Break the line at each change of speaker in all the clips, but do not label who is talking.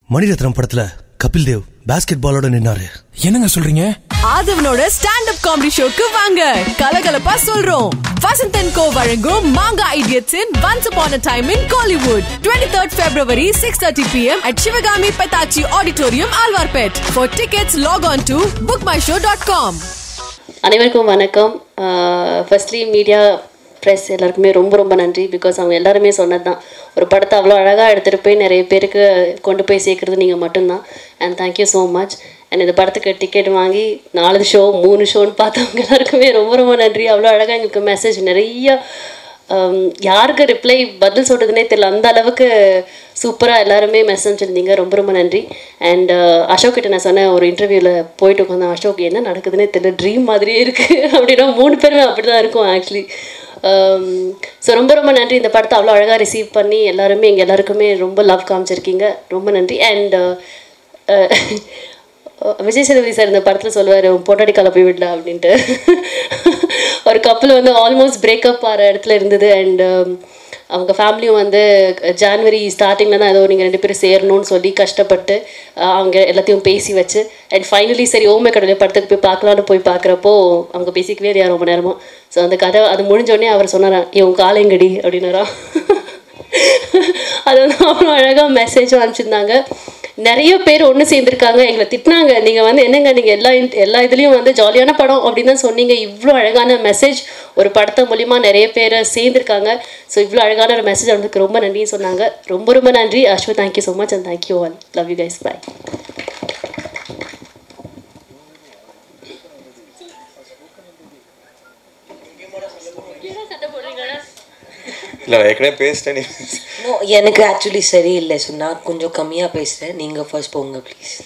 மணிரத்னம் படத்துல கபில் தேவ் பாஸ்கெட் பாலோட நின்னாரு
என்னங்க சொல்றீங்க
ஆதவனோட ஸ்டாண்ட் அப் காமெடி ஷோக்கு வாங்க கலகலப்பா சொல்றோம் வசந்தன் கோ வழங்கும் மாங்கா idiots in once upon a time in Kollywood twenty third February six thirty PM at Sivakami Pethachi auditorium Alwarpet for tickets log on to book my show dot com
அனைவருக்கும் வணக்கம் ஃபர்ஸ்ட்லி மீடியா ப்ரெஸ் எல்லாருக்குமே ரொம்ப ரொம்ப நன்றி பிகாஸ் அவங்க எல்லாருமே சொன்னது தான் ஒரு படத்தை அவ்வளோ அழகாக எடுத்துகிட்டு போய் நிறைய பேருக்கு கொண்டு போய் சேர்க்குறது நீங்கள் மட்டும்தான் and thank you so much and இந்த படத்துக்கு டிக்கெட் வாங்கி நாலு ஷோ மூணு ஷோன்னு பார்த்தவங்க எல்லாருக்குமே ரொம்ப ரொம்ப நன்றி அவ்வளோ அழகாக எங்களுக்கு மெசேஜ் நிறைய um, யாருக்கு ரிப்ளை பதில் சொல்கிறதுனே தெரியல அந்த அளவுக்கு சூப்பராக எல்லாருமே மெசேஜ் அனுப்பிச்சிருந்தீங்க ரொம்ப ரொம்ப நன்றி அண்ட் அசோக் கிட்ட நான் சொன்னேன் ஒரு இன்டர்வியூவில் போயிட்டு உட்காந்தேன் அசோக் என்ன நடக்குதுன்னே தெரியல ட்ரீம் மாதிரியே இருக்குது அப்படின்னா மூணு பேருமே அப்படி தான் இருக்கும் ஆக்சுவலி ஸோ ரொம்ப ரொம்ப நன்றி இந்த படத்தை அவ்வளோ அழகாக ரிசீவ் பண்ணி எல்லாருமே எங்கள் எல்லாருக்குமே ரொம்ப லவ் காமிச்சிருக்கீங்க ரொம்ப நன்றி அண்ட் விஜய் சேதுபதி சார் இந்த படத்தில் சொல்லுவார் பொட்டாடி கலப்பி விடல அப்படின்ட்டு ஒரு கப்பல் வந்து ஆல்மோஸ்ட் பிரேக்கப் ஆகிற இடத்துல இருந்தது அண்ட் அவங்க ஃபேமிலியும் வந்து ஜான்வரி ஸ்டார்டிங்கில் தான் ஏதோ நீங்கள் ரெண்டு பேரும் சேரணும்னு சொல்லி கஷ்டப்பட்டு அஹ், அவங்க எல்லாத்தையும் பேசி வச்சு அண்ட் ஃபைனலி சரி ஓமை கடவுளை படத்துக்கு போய் பார்க்கலான்னு போய் பார்க்குறப்போ அவங்க பேசிக்கவே இல்லையா ரொம்ப நேரமும் ஸோ அந்த கதை அது முடிஞ்சோடனே அவர் சொன்னாராம் இவன் காலைங்கடி அப்படின்னாராம் அது வந்து அவ்வளோ அழகாக மெசேஜும் அனுப்பிச்சிருந்தாங்க நிறைய பேர் ஒன்று சேர்ந்துருக்காங்க எங்களை திட்டினாங்க நீங்கள் வந்து என்னங்க நீங்கள் எல்லா in- எல்லா இதுலேயும் வந்து ஜாலியான படம் அப்படின்னு தான் சொன்னீங்க இவ்வளோ அழகான மெசேஜ் ஒரு படத்தை மூலிமா நிறைய பேர் சேர்ந்துருக்காங்க ஸோ இவ்வளோ அழகான ஒரு மெசேஜ் அவனுக்கு ரொம்ப நன்றின்னு சொன்னாங்க ரொம்ப ரொம்ப நன்றி Ashwath thank you so much and thank you all love you guys bye
இல்லை ஏற்கனவே பேசிட்டேன் நீ
No, எனக்கு ஆக்சுவலி சரியில்லை ஸோ நான் கொஞ்சம் கம்மியாக பேசுகிறேன் நீங்கள் ஃபர்ஸ்ட் போங்க ப்ளீஸ்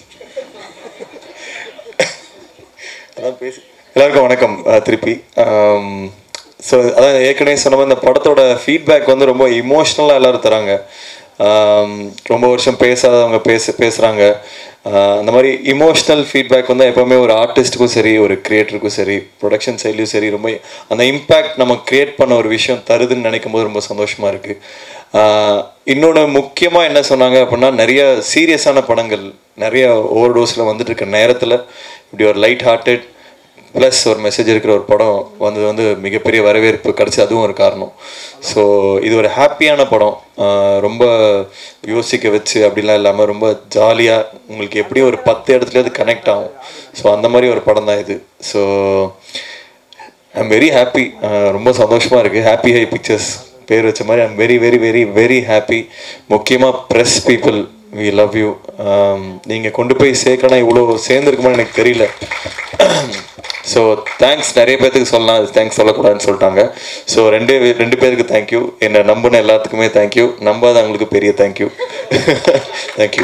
அதான் பேசி எல்லாருக்கும் வணக்கம் அஹ், திருப்பி ஸோ அதான் ஏற்கனவே சொன்ன மாதிரி இந்த படத்தோட ஃபீட்பேக் வந்து ரொம்ப இமோஷ்னலாக எல்லாரும் தராங்க ஆம், ரொம்ப வருஷம் பேசாதவங்க பேச பேசுகிறாங்க அந்த மாதிரி இமோஷ்னல் ஃபீட்பேக் வந்து எப்போவுமே ஒரு ஆர்டிஸ்ட்டுக்கும் சரி ஒரு கிரியேட்டருக்கும் சரி ப்ரொடக்ஷன் சைட்லையும் சரி ரொம்ப அந்த இம்பேக்ட் நம்ம கிரியேட் பண்ண ஒரு விஷயம் தருதுன்னு நினைக்கும் போது ரொம்ப சந்தோஷமாக இருக்குது இன்னொன்று முக்கியமாக என்ன சொன்னாங்க அப்படின்னா நிறைய சீரியஸான படங்கள் நிறைய ஓவர் டோஸில் வந்துட்டு இருக்க நேரத்தில் இப்படி ஒரு லைட் ஹார்ட்டட் ப்ளஸ் ஒரு மெசேஜ் இருக்கிற ஒரு படம் வந்தது வந்து மிகப்பெரிய வரவேற்பு கிடச்சி அதுவும் ஒரு காரணம் ஸோ இது ஒரு ஹாப்பியான படம் ஆஹ் ரொம்ப யோசிக்க வச்சு அப்படிலாம் இல்லாமல் ரொம்ப ஜாலியாக உங்களுக்கு எப்படியும் ஒரு பத்து இடத்துலையாவது கனெக்ட் ஆகும் ஸோ அந்த மாதிரி ஒரு படம் தான் இது ஸோ ஐம் வெரி ஹாப்பி ரொம்ப சந்தோஷமாக இருக்குது ஹாப்பி ஹை பிக்சர்ஸ் பேர் வச்ச மாதிரி I'm very very very very happy முக்கியமாக press people we love you நீங்கள் கொண்டு போய் சேர்க்கணும் இவ்வளோ சேர்ந்துருக்குமான்னு எனக்கு தெரியல ஸோ தேங்க்ஸ் நிறைய பேர்த்துக்கு சொல்லலாம் தேங்க்ஸ் சொல்லக்கூடாதுன்னு சொல்லிட்டாங்க ஸோ ரெண்டு ரெண்டு பேருக்கு தேங்க்யூ என்னை நம்பின எல்லாத்துக்குமே தேங்க்யூ நம்பாதவங்களுக்கு பெரிய தேங்க்யூ தேங்க்யூ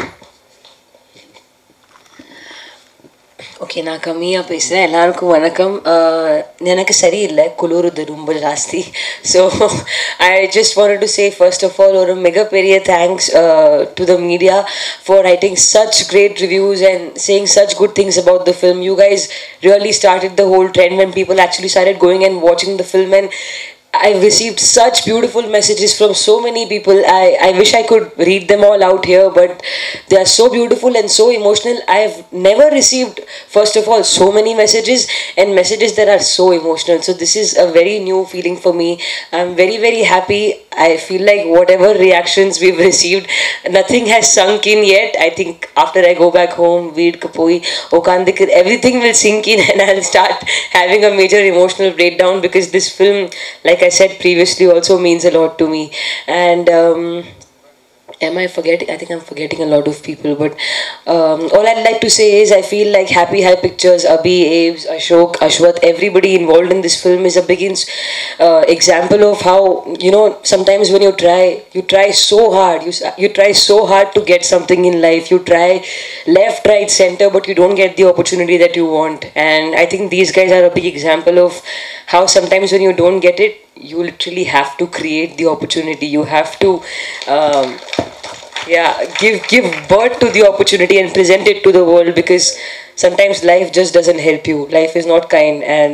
ஓகே நான் கம்மியாக பேசுகிறேன் எல்லாருக்கும் வணக்கம் ஆஹ், எனக்கு சரியில்லை குளிருது ரொம்ப ஜாஸ்தி so I just want to say first of all ஒரு மிகப்பெரிய thanks to the media for writing such great reviews and saying such good things about the film you guys really started the whole trend when people actually started going and watching the film and I've received such beautiful messages from so many people. I, I wish I could read them all out here, but they are so beautiful and so emotional. I've never received, first of all, so many messages and messages that are so emotional. So, this is a very new feeling for me. I'm very, very happy. I feel like whatever reactions we've received, nothing has sunk in yet. I think after I go back home, Veed Kapoi, Okandik, everything will sink in and I'll start having a major emotional breakdown because this film, like I said previously, also means a lot to me. And um, am I forgetting? I think I'm forgetting a lot of people. But um, all I'd like to say is I feel like Happy High Pictures, Abhi, Aves, Ashok, Ashwath, everybody involved in this film is a big ins- uh, example of how you know sometimes when you try, you try so hard, you s- you try so hard to get something in life. You try left, right, center, but you don't get the opportunity that you want. And I think these guys are a big example of how sometimes when you don't get it, you literally have to create the opportunity. You have to. Um, yeah give give birth to the opportunity and present it to the world because sometimes life just doesn't help you life is not kind and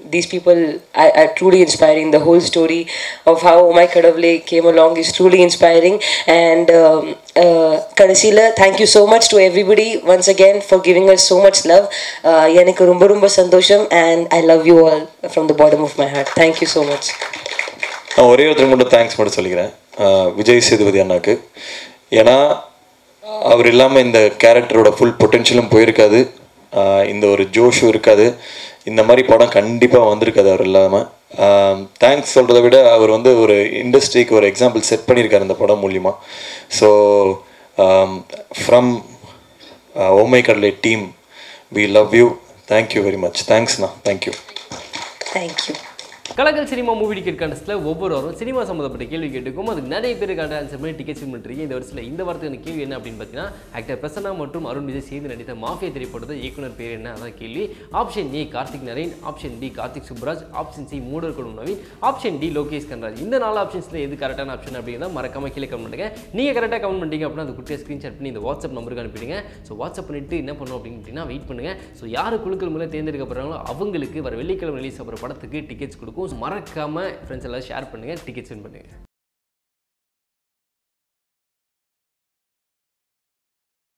these people are, are truly inspiring. The whole story of how Omai Kadavle came along is truly inspiring. And um, uh, Kadasila, thank you so much to everybody once again for giving us so much love. Uh, எனக்கு ரொம்ப ரொம்ப சந்தோஷம் and I love you all from the bottom of my heart. Thank you so much.
நான் ஒரே ஒருத்தர் மட்டும் thanks மட்டும் சொல்லிக்கிறேன் ஆஹ் விஜய் சேதுபதி அண்ணாக்கு ஏன்னா அவர் இல்லாமல் இந்த கேரக்டரோட ஃபுல் பொட்டென்ஷியலும் போயிருக்காது ஆஹ் இந்த ஒரு ஜோஷும் இருக்காது இந்த மாதிரி படம் கண்டிப்பாக வந்திருக்காது அவர் இல்லாமல் தேங்க்ஸ் சொல்கிறத விட அவர் வந்து ஒரு இண்டஸ்ட்ரிக்கு ஒரு எக்ஸாம்பிள் செட் பண்ணியிருக்காரு இந்த படம் மூலிமா ஸோ ஃப்ரம் ஓமை கடலை team we love you thank you very much தேங்க்ஸ்ண்ணா தேங்க்யூ
Thank you.
கலக்கல் சினிமா மூவி டிக்கெட் கான்டெஸ்ட்டில் ஒவ்வொரு வாரம் சினிமா சம்மந்தப்பட்ட கேள்வி கேட்டுக்கும் அதுக்கு நிறைய பேருக்கான ஆன்சர் பண்ணி டிக்கெட் வின் பண்ணிருக்கீங்க இந்த வருஷத்தில் இந்த வாரத்துக்கான கேள்வி என்ன அப்படின்னு பார்த்தீங்கன்னா ஆக்டர் பிரசன்னா மற்றும் அருண் விஜய் சேர்ந்து நடித்த மாஃபியா திரைப்படத்தை இயக்குனர் பேர் என்ன அதான் கேள்வி option A Karthik Naren option B Karthik Subbaraj option C Moodar Koodam Naveen option D Lokesh Kanagaraj இந்த நாலு ஆப்ஷன்ஸில் எது கரெக்டான ஆப்ஷன் அப்படிங்கிறத மறக்காம கீழே கமெண்ட் பண்ணுங்க நீங்கள் கரெக்டாக கமெண்ட் பண்ணிட்டீங்க அப்படின்னா அந்த குட்டியை ஸ்க்ரீன்ஷாட் பண்ணி இந்த வாட்ஸ்அப் நம்பருக்கு அனுப்பிடுங்க ஸோ வாட்ஸ்அப் பண்ணிட்டு என்ன பண்ணும் அப்படின்னு அப்படின்னா வெயிட் பண்ணுங்க ஸோ யார் குழுக்கள் மூலம் தேர்ந்தெடுக்கப்படுறாங்களோ அவங்களுக்கு வர வெள்ளிக்கிழமை ரிலீஸ் ஆகிற படத்துக்கு டிக்கெட்ஸ் கொடுக்கும் So மறக்காம ஃப்ரெண்ட்ஸ் எல்லாம் ஷேர் பண்ணுங்க டிக்கெட்ஸ் வின் பண்ணுங்க